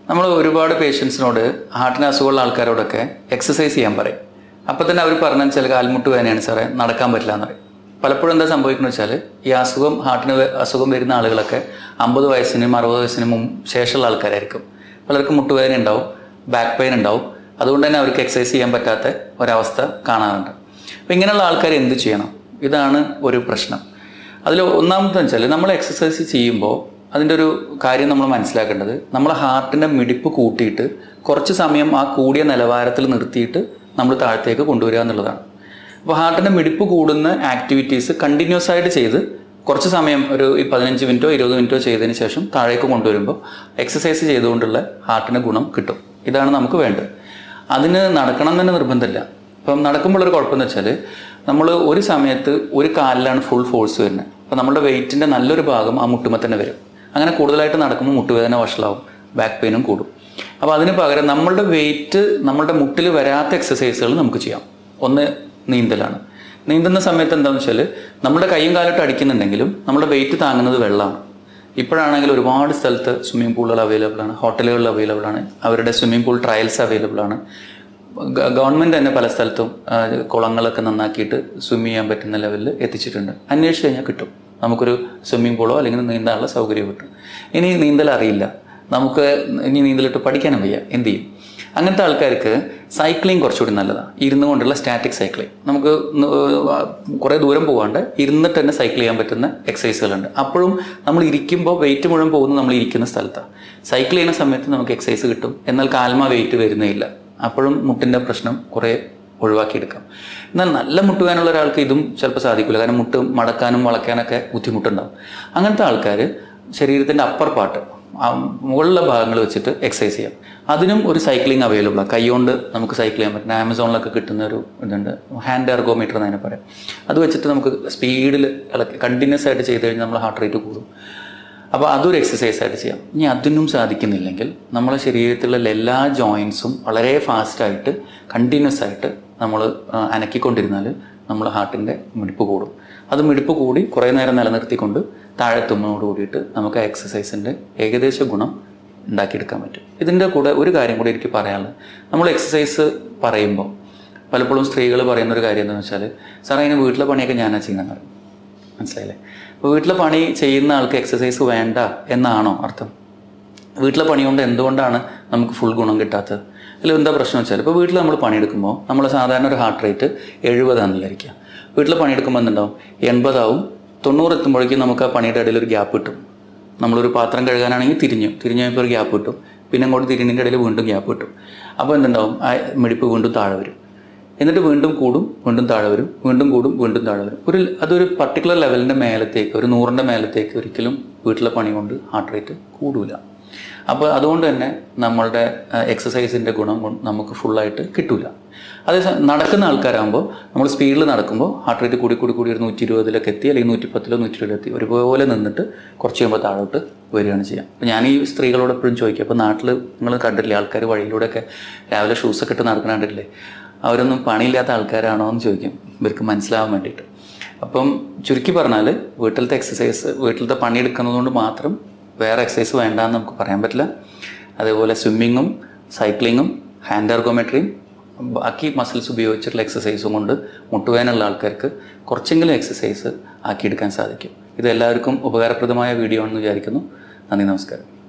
നമ്മൾ ഒരുപാട് പേഷ്യൻസിനോട് ഹാർട്ടിന് അസുഖമുള്ള ആൾക്കാരോടൊക്കെ എക്സസൈസ് ചെയ്യാൻ പറയും അപ്പം തന്നെ അവർ പറഞ്ഞാൽ ചില കാൽമുട്ട് വേദനയാണ് സാറേ നടക്കാൻ പറ്റില്ല എന്ന് പറയും പലപ്പോഴും എന്താ സംഭവിക്കുന്നത് വെച്ചാൽ ഈ അസുഖം ഹാർട്ടിന് വേ- അസുഖം വരുന്ന ആളുകളൊക്കെ അമ്പത് വയസ്സിനും അറുപത് വയസ്സിനും മുമ്പ് ശേഷമുള്ള ആൾക്കാരായിരിക്കും പലർക്കും മുട്ടുവേദന ഉണ്ടാവും ബാക്ക് പെയിൻ ഉണ്ടാവും അതുകൊണ്ട് തന്നെ അവർക്ക് എക്സസൈസ് ചെയ്യാൻ പറ്റാത്ത ഒരവസ്ഥ കാണാറുണ്ട് അപ്പോൾ ഇങ്ങനെയുള്ള ആൾക്കാർ എന്ത് ചെയ്യണം ഇതാണ് ഒരു പ്രശ്നം അതിൽ ഒന്നാമത്തെ വെച്ചാൽ നമ്മൾ എക്സസൈസ് ചെയ്യുമ്പോൾ അതിൻ്റെ ഒരു കാര്യം നമ്മൾ മനസ്സിലാക്കേണ്ടത് നമ്മൾ ഹാർട്ടിൻ്റെ മിടിപ്പ് കൂട്ടിയിട്ട് കുറച്ച് സമയം ആ കൂടിയ നിലവാരത്തിൽ നിർത്തിയിട്ട് നമ്മൾ താഴത്തേക്ക് കൊണ്ടുവരിക എന്നുള്ളതാണ് അപ്പോൾ ഹാർട്ടിൻ്റെ മിടിപ്പ് കൂടുന്ന ആക്ടിവിറ്റീസ് കണ്ടിന്യൂസ് ആയിട്ട് ചെയ്ത് കുറച്ച് സമയം ഒരു ഈ പതിനഞ്ച് മിനിറ്റോ ഇരുപത് മിനിറ്റോ ചെയ്തതിന് ശേഷം താഴേക്ക് കൊണ്ടുവരുമ്പോൾ എക്സസൈസ് ചെയ്തുകൊണ്ടുള്ള ഹാർട്ടിന് ഗുണം കിട്ടും ഇതാണ് നമുക്ക് വേണ്ടത് അതിന് നടക്കണം എന്ന് തന്നെ നിർബന്ധമില്ല ഇപ്പം നടക്കുമ്പോഴൊരു കുഴപ്പമെന്ന് വെച്ചാൽ നമ്മൾ ഒരു സമയത്ത് ഒരു കാലിലാണ് ഫുൾ ഫോഴ്സ് വരുന്നത് അപ്പോൾ നമ്മുടെ വെയിറ്റിൻ്റെ നല്ലൊരു ഭാഗം ആ മുട്ടുമ്പോൾ തന്നെ വരും അങ്ങനെ കൂടുതലായിട്ട് നടക്കുമ്പോൾ മുട്ടുവേദന വഷളാവും ബാക്ക് പെയിനും കൂടും അപ്പോൾ അതിന് പകരം നമ്മളുടെ വെയിറ്റ് നമ്മളുടെ മുട്ടിൽ വരാത്ത എക്സസൈസുകൾ നമുക്ക് ചെയ്യാം ഒന്ന് നീന്തലാണ് നീന്തുന്ന സമയത്ത് എന്താണെന്ന് വെച്ചാൽ നമ്മുടെ കൈയും കാലിട്ട് അടിക്കുന്നുണ്ടെങ്കിലും നമ്മുടെ വെയിറ്റ് താങ്ങുന്നത് വെള്ളമാണ് ഇപ്പോഴാണെങ്കിൽ ഒരുപാട് സ്ഥലത്ത് സ്വിമ്മിംഗ് പൂളുകൾ അവൈലബിൾ ആണ് ഹോട്ടലുകളിൽ അവൈലബിൾ ആണ് അവരുടെ സ്വിമ്മിംഗ് പൂൾ ട്രയൽസ് അവൈലബിൾ ആണ് ഗ- ഗവൺമെന്റ് തന്നെ പല സ്ഥലത്തും ആ, കുളങ്ങളൊക്കെ നന്നാക്കിയിട്ട് സ്വിം ചെയ്യാൻ പറ്റുന്ന ലെവലിൽ എത്തിച്ചിട്ടുണ്ട് അന്വേഷിച്ച് കഴിഞ്ഞാൽ കിട്ടും നമുക്കൊരു സ്വിമ്മിംഗ് പൂളോ അല്ലെങ്കിൽ നീന്താനുള്ള സൗകര്യം കിട്ടും ഇനി നീന്തൽ അറിയില്ല നമുക്ക് ഇനി നീന്തലിട്ട് പഠിക്കാനും വയ്യ എന്ത് ചെയ്യും അങ്ങനത്തെ ആൾക്കാർക്ക് സൈക്ലിംഗ് കുറച്ചുകൂടി നല്ലതാണ് ഇരുന്നു കൊണ്ടുള്ള സ്റ്റാറ്റിക് സൈക്ലിംഗ് നമുക്ക് കുറേ ദൂരം പോകാണ്ട് ഇരുന്നിട്ട് തന്നെ സൈക്കിൾ ചെയ്യാൻ പറ്റുന്ന എക്സസൈസുകളുണ്ട് അപ്പോഴും നമ്മൾ ഇരിക്കുമ്പോൾ വെയിറ്റ് മുഴുവൻ പോകുന്നത് നമ്മൾ ഇരിക്കുന്ന സ്ഥലത്താണ് സൈക്കിൾ ചെയ്യുന്ന സമയത്ത് നമുക്ക് എക്സസൈസ് കിട്ടും എന്നാൽ കാൽമ വെയിറ്റ് വരുന്നേ ഇല്ല അപ്പോഴും മുട്ടിൻ്റെ പ്രശ്നം കുറേ ഒഴിവാക്കിയെടുക്കാം എന്നാൽ നല്ല മുട്ടുവാനുള്ള ഒരാൾക്ക് ഇതും ചിലപ്പോൾ സാധിക്കില്ല കാരണം മുട്ട് മടക്കാനും വളയ്ക്കാനൊക്കെ ബുദ്ധിമുട്ടുണ്ടാവും അങ്ങനത്തെ ആൾക്കാർ ശരീരത്തിൻ്റെ അപ്പർ പാർട്ട് ആ മുകളിലെ ഭാഗങ്ങൾ വെച്ചിട്ട് എക്സസൈസ് ചെയ്യാം അതിനും ഒരു സൈക്ലിംഗ് അവൈലബിൾ ആണ് കൈകൊണ്ട് നമുക്ക് സൈക്കിൾ ചെയ്യാൻ പറ്റുന്ന ആമസോണിലൊക്കെ കിട്ടുന്ന ഒരു ഇതുണ്ട് ഹാൻഡ് എർഗോമീറ്റർ എന്ന് അതിനെ പറയാം അത് വെച്ചിട്ട് നമുക്ക് സ്പീഡിൽ കണ്ടിന്യൂസ് ആയിട്ട് ചെയ്ത് കഴിഞ്ഞാൽ നമ്മുടെ ഹാർട്ട് റേറ്റ് കൂടും അപ്പോൾ അതൊരു എക്സസൈസ് ആയിട്ട് ചെയ്യാം ഇനി അതിനും സാധിക്കുന്നില്ലെങ്കിൽ നമ്മളെ ശരീരത്തിലുള്ള എല്ലാ ജോയിൻസും വളരെ ഫാസ്റ്റായിട്ട് കണ്ടിന്യൂസ് ആയിട്ട് നമ്മൾ അനക്കിക്കൊണ്ടിരുന്നാൽ നമ്മുടെ ഹാർട്ടിൻ്റെ മിടിപ്പ് കൂടും അത് മിടിപ്പ് കൂടി കുറേ നേരം നിലനിർത്തിക്കൊണ്ട് താഴെത്തുന്നതോട് കൂടിയിട്ട് നമുക്ക് ആ എക്സസൈസിൻ്റെ ഏകദേശ ഗുണം ഉണ്ടാക്കിയെടുക്കാൻ പറ്റും ഇതിൻ്റെ കൂടെ ഒരു കാര്യം കൂടി എനിക്ക് പറയാനുള്ളത് നമ്മൾ എക്സസൈസ് പറയുമ്പോൾ പലപ്പോഴും സ്ത്രീകൾ പറയുന്ന ഒരു കാര്യം എന്താണെന്ന് വെച്ചാൽ സാറേ അതിന് വീട്ടിലെ പണിയൊക്കെ ഞാനാണ് ചെയ്യുന്നത് പറയും മനസ്സിലായില്ലേ അപ്പോൾ വീട്ടിലെ പണി ചെയ്യുന്ന ആൾക്ക് എക്സസൈസ് വേണ്ട എന്നാണോ അർത്ഥം വീട്ടിലെ പണി കൊണ്ട് എന്തുകൊണ്ടാണ് നമുക്ക് ഫുൾ ഗുണം കിട്ടാത്തത് അതിൽ എന്താ പ്രശ്നം വെച്ചാൽ ഇപ്പോൾ വീട്ടിൽ നമ്മൾ പണിയെടുക്കുമ്പോൾ നമ്മൾ സാധാരണ ഒരു ഹാർട്ട് റേറ്റ് എഴുപതാണെന്ന് വിചാരിക്കുക വീട്ടിൽ പണിയെടുക്കുമ്പോൾ എന്തുണ്ടാവും എൺപതാവും തൊണ്ണൂറ് എത്തുമ്പോഴേക്കും നമുക്ക് ആ പണിയുടെ ഇടയിൽ ഒരു ഗ്യാപ്പ് കിട്ടും നമ്മളൊരു പാത്രം കഴുകാനാണെങ്കിൽ തിരിഞ്ഞു തിരിഞ്ഞു കഴിയുമ്പോൾ ഒരു ഗ്യാപ്പ് കിട്ടും പിന്നെ അങ്ങോട്ട് തിരിഞ്ഞതിൻ്റെ ഇടയിൽ വീണ്ടും ഗ്യാപ്പ് കിട്ടും അപ്പോൾ എന്തുണ്ടാവും ആ മിടിപ്പ് വീണ്ടും താഴെ വരും എന്നിട്ട് വീണ്ടും കൂടും വീണ്ടും താഴെ വരും വീണ്ടും കൂടും വീണ്ടും താഴെ വരും ഒരു അതൊരു പർട്ടിക്കുലർ ലെവലിൻ്റെ മേലത്തേക്ക് ഒരു നൂറിൻ്റെ മേലത്തേക്ക് ഒരിക്കലും വീട്ടിലെ പണി കൊണ്ട് ഹാർട്ട് റേറ്റ് കൂടൂല അപ്പോൾ അതുകൊണ്ട് തന്നെ നമ്മളുടെ എക്സസൈസിൻ്റെ ഗുണം കൊണ്ട് നമുക്ക് ഫുള്ളായിട്ട് കിട്ടൂല അതേ നടക്കുന്ന ആൾക്കാരാകുമ്പോൾ നമ്മൾ സ്പീഡിൽ നടക്കുമ്പോൾ ഹാർട്ട് റേറ്റ് കൂടി കൂടി കൂടി ഒരു നൂറ്റി ഇരുപതിലൊക്കെ എത്തി അല്ലെങ്കിൽ നൂറ്റി പത്തിലോ നൂറ്റി ഇരുപതിലെത്തി ഒരുപോലെ നിന്നിട്ട് കുറച്ച് കഴിയുമ്പോൾ താഴോട്ട് വരികയാണ് ചെയ്യുക അപ്പോൾ ഞാൻ ഈ സ്ത്രീകളോട് എപ്പോഴും ചോദിക്കും അപ്പോൾ നാട്ടിൽ നിങ്ങൾ കണ്ടിട്ടില്ലേ ആൾക്കാർ വഴിയിലൂടെയൊക്കെ രാവിലെ ഷൂസൊക്കെ ഇട്ട് നടക്കുന്ന കണ്ടിട്ടില്ലേ അവരൊന്നും പണിയില്ലാത്ത ആൾക്കാരാണോ എന്ന് ചോദിക്കും ഇവർക്ക് മനസ്സിലാവാൻ വേണ്ടിയിട്ട് അപ്പം ചുരുക്കി പറഞ്ഞാൽ വീട്ടിലത്തെ എക്സസൈസ് വീട്ടിലത്തെ പണിയെടുക്കുന്നതുകൊണ്ട് മാത്രം വേറെ എക്സസൈസ് വേണ്ടാന്ന് നമുക്ക് പറയാൻ പറ്റില്ല അതേപോലെ സ്വിമ്മിങ്ങും സൈക്ലിങ്ങും ഹാൻഡ് എർഗോമെട്രിയും ബാക്കി മസിൽസ് ഉപയോഗിച്ചിട്ടുള്ള എക്സസൈസും കൊണ്ട് മുട്ടുവേനുള്ള ആൾക്കാർക്ക് കുറച്ചെങ്കിലും എക്സസൈസ് ആക്കിയെടുക്കാൻ സാധിക്കും ഇത് എല്ലാവർക്കും ഉപകാരപ്രദമായ വീഡിയോ ആണെന്ന് വിചാരിക്കുന്നു നന്ദി നമസ്കാരം